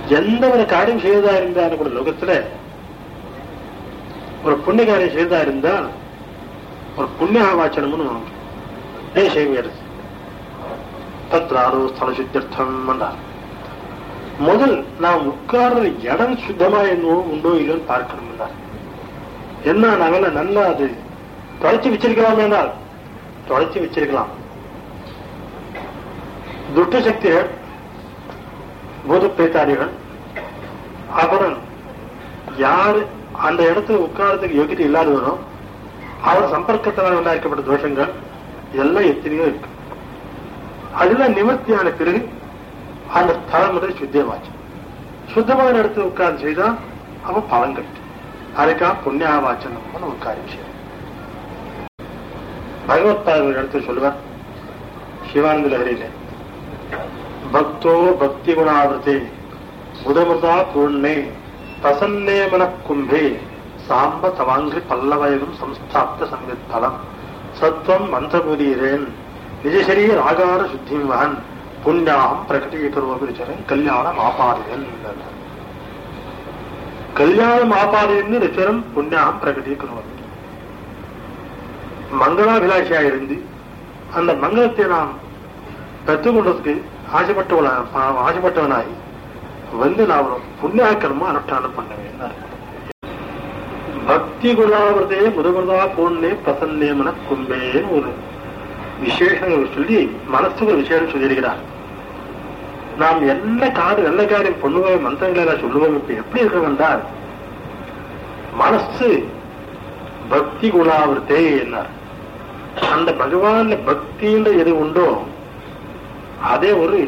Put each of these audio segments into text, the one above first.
எந்த ஒரு காரியம் செய்ததா இருந்தாலும் கூட லோகத்துல ஒரு புண்ணிய காரியம் செய்ததா இருந்தால் ஒரு புண்ணிய வாச்சனம்னு ஏன் செய்வாரு தத்ராரோ ஸ்தல சுத்தியர்த்தம் என்றார் முதல் நாம் உட்கார்ற இடம் சுத்தமா என்னவோ உண்டோ இல்லைன்னு பார்க்கணும் என்றார் என்ன நகல நல்லா அது தொலைச்சு வச்சிருக்கலாம் என்றால் தொலைச்சு வச்சிருக்கலாம் துஷ்ட சக்திகள் பூத பேத்தாரிகள் அப்புறம் யாரு அந்த இடத்துல உட்காரத்துக்கு யோகியதை இல்லாதவரோ அவர் சம்பர்க்கத்தினால் உண்டாக்கப்பட்ட தோஷங்கள் எல்லாம் எத்தனையோ இருக்கு அதெல்லாம் நிவர்த்தியான பிறகு அந்த ஸ்தலம் முதல் சுத்தியமாச்சு சுத்தமான இடத்துல உட்கார்ந்து செய்தா அவன் பலன் கட்டு அதுக்காக புண்ணியாவாச்சனம் ஒரு காரியம் செய்யும் பகவத்பாத இடத்துல சொல்லுவார் சிவானந்த லஹரியில பக்தோ பக்தி குணாவிரதே முதமுதா பூர்ணே பிரசன்னே மனக்கும்பே சாம்ப தவாங்கி பல்லவயகம் சம்ஸ்தாப்த சங்கத்தலம் சத்வம் மந்திரபுரீரேன் நிஜசரீ ராகார சுத்திம் வகன் புண்ணியாகம் பிரகடீகருவன் கல்யாணம் ஆபாரியன் கல்யாணம் ஆபாரியன்னு ரிச்சரம் புண்ணியாகம் பிரகடீகருவன் மங்களாபிலாஷியா இருந்து அந்த மங்களத்தை நாம் பெற்றுக்கொண்டதுக்கு ஆசைப்பட்டவன ஆசைப்பட்டவனாய் வந்து நான் ஒரு புண்ணியாக்கிரமா அனுஷ்டானம் பண்ணுவேன் பக்தி குணாவிரதே முதமுதா பொண்ணே பிரசன்னேமன கும்பேன்னு ஒரு விசேஷங்கள் சொல்லி மனசுக்கு ஒரு விசேஷம் சொல்லியிருக்கிறார் நாம் என்ன காடு நல்ல காரியம் பொண்ணுவோம் மந்திரங்களை எல்லாம் சொல்லுவோம் இப்ப எப்படி இருக்க என்றால் மனசு பக்தி குணாவிரதே என்னார் அந்த பகவான்ல பக்தின்ற எது உண்டோ அதே ஒரு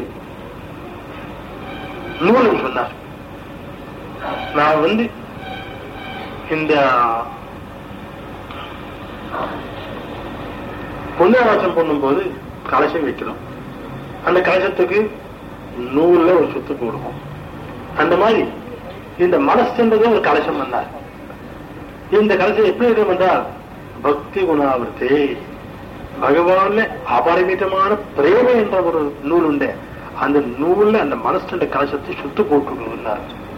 நூலும் சொன்னார் நான் வந்து இந்த புண்ணியவாசம் பண்ணும்போது கலசம் வைக்கிறோம் அந்த கலசத்துக்கு நூல்ல ஒரு சுத்து போடுவோம் அந்த மாதிரி இந்த மனசுன்றது ஒரு கலசம் வந்தார் இந்த கலசம் எப்படி இருக்கும் என்றால் பக்தி குணாவிரத்தே பகவான்ல அபரிமிதமான பிரேம என்ற ஒரு நூல் உண்டு அந்த நூல்ல அந்த மனசுடைய கலசத்தை சுத்து போட்டுக்கணும்